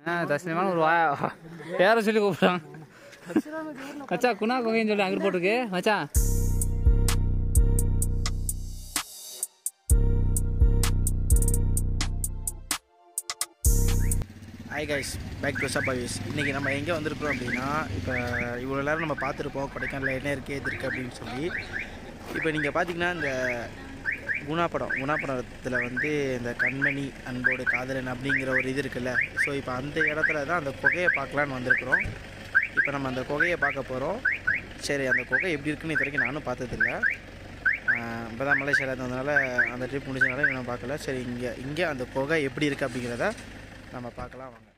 ஆ தஸ்லிமான ஒரு வா பேரை சொல்லி கூப்பிடுறான் மச்சான் குணா குகைன்னு சொல்லி அங்கே போட்டிருக்கு மச்சான் ஹாய் கைஸ் பேக் டு சப்பாவிஸ் இன்றைக்கி நம்ம எங்கே வந்திருக்கிறோம் அப்படின்னா இப்போ இவ்வளோ நேரம் நம்ம பார்த்துருப்போம் கொடைக்கானல் என்ன இருக்குது எது இருக்குது அப்படின்னு சொல்லி இப்போ நீங்கள் பார்த்தீங்கன்னா இந்த குணா படம் குணா படத்தில் வந்து இந்த கண்மணி அன்போடு காதலன் அப்படிங்கிற ஒரு இது இருக்குல்ல ஸோ இப்போ அந்த இடத்துல தான் அந்த குகையை பார்க்கலான்னு வந்திருக்கிறோம் இப்போ நம்ம அந்த குகையை பார்க்க போகிறோம் சரி அந்த குகை எப்படி இருக்குன்னு இது வரைக்கும் நானும் பார்த்ததில்ல இப்போ தான் மலேசியாவில் இருந்ததுனால அந்த ட்ரிப் முடிஞ்சதுனால இன்னும் பார்க்கல சரி இங்கே இங்கே அந்த குகை எப்படி இருக்குது அப்படிங்கிறத நம்ம பார்க்கலாம் வாங்க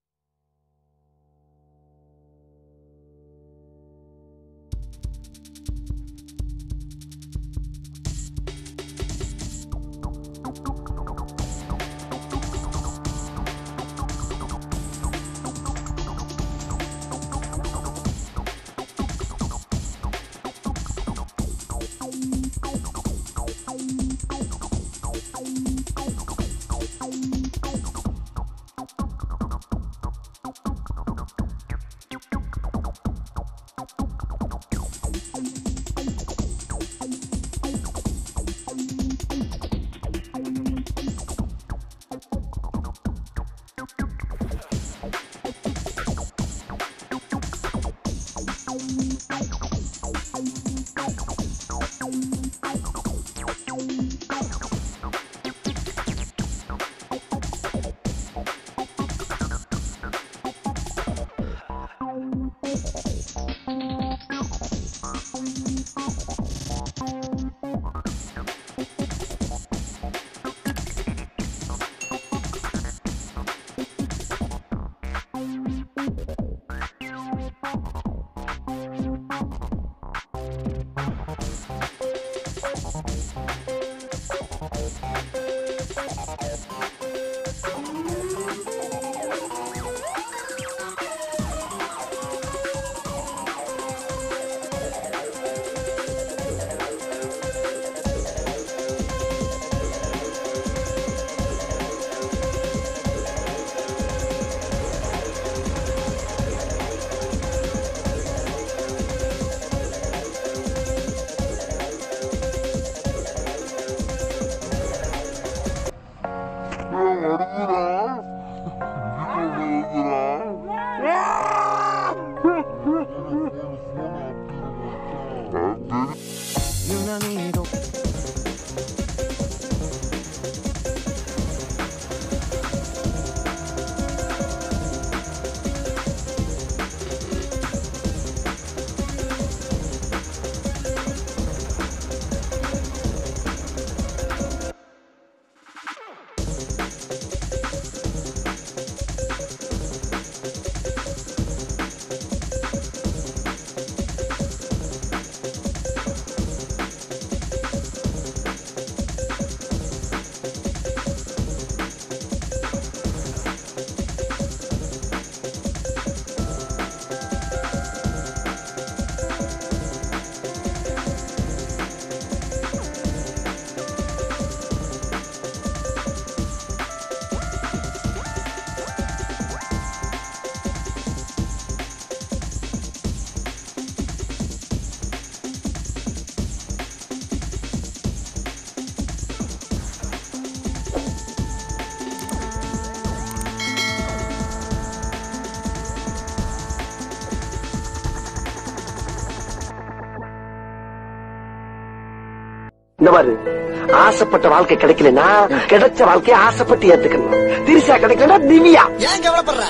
இந்த மாதிரி ஆசைப்பட்ட வாழ்க்கை கிடைக்கலனா கிடைச்ச வாழ்க்கையை ஆசைப்பட்டு ஏத்துக்கணும் திரிசா கிடைக்கலனா திவ்யா ஏன் கவலைப்படுற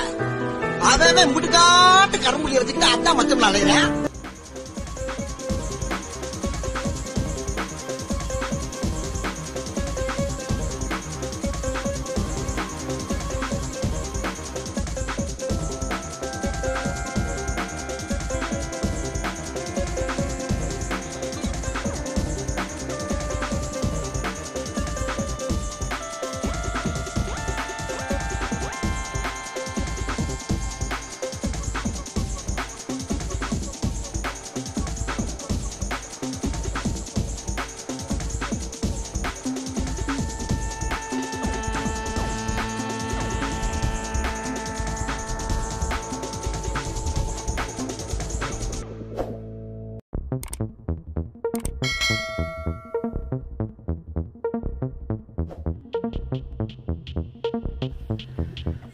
அவன் முட்டுக்காட்டு கரும்புலி வச்சுக்கிட்டு அதான் மச்சம் அலையிறேன்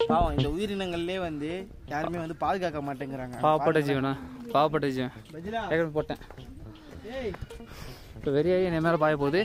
பாவம் இந்த உயிரினங்கள்லே வந்து யாருமே வந்து பாதுகாக்க மாட்டேங்கிறாங்க பாவப்பட்ட ஜீவனா பாவப்பட்ட ஜீவன் பஜிலா ஏற்கனவே போட்டேன் ஏய் இப்போ வெறியாகி என் மேலே பாய போகுது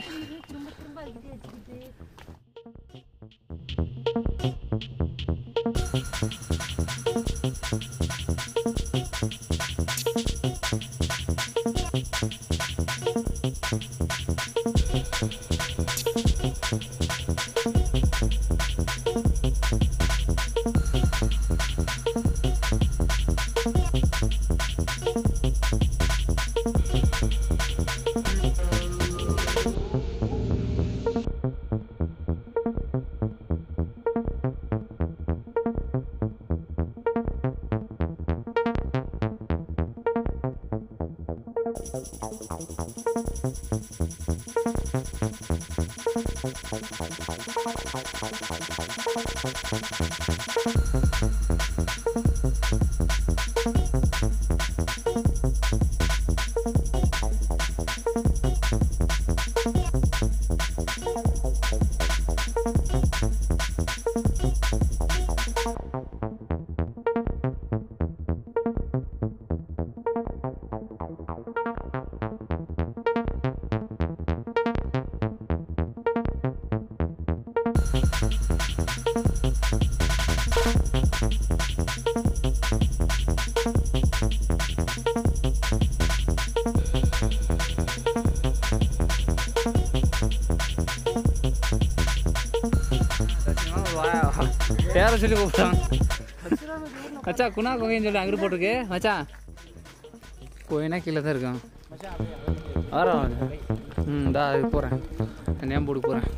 பேர சொல்லி கூப்பிட்டான் மச்சா குணா குகைன்னு சொல்லி அங்கிட்டு போட்டிருக்கு மச்சான் கோயினா கீழே தான் இருக்கான் வரோம் ம் இந்தா அது போகிறேன் நேம் போட்டு போகிறேன்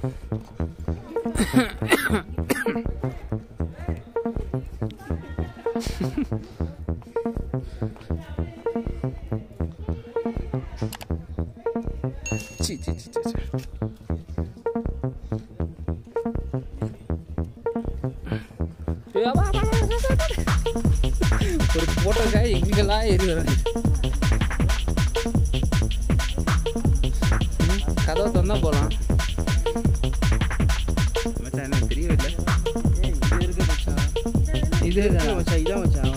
சி சி சி சி சி. ஏய், வா, வா, வா, வா, வா, வா. ஒரு போட்டோக்காக எங்கெல்லாம் ஏறி வரேன் கதவை திறந்தா போகலாம் மச்சான் எனக்கு தெரியவே இல்லை இது இருக்கு மச்சான் இது மச்சான் இதான் மச்சான்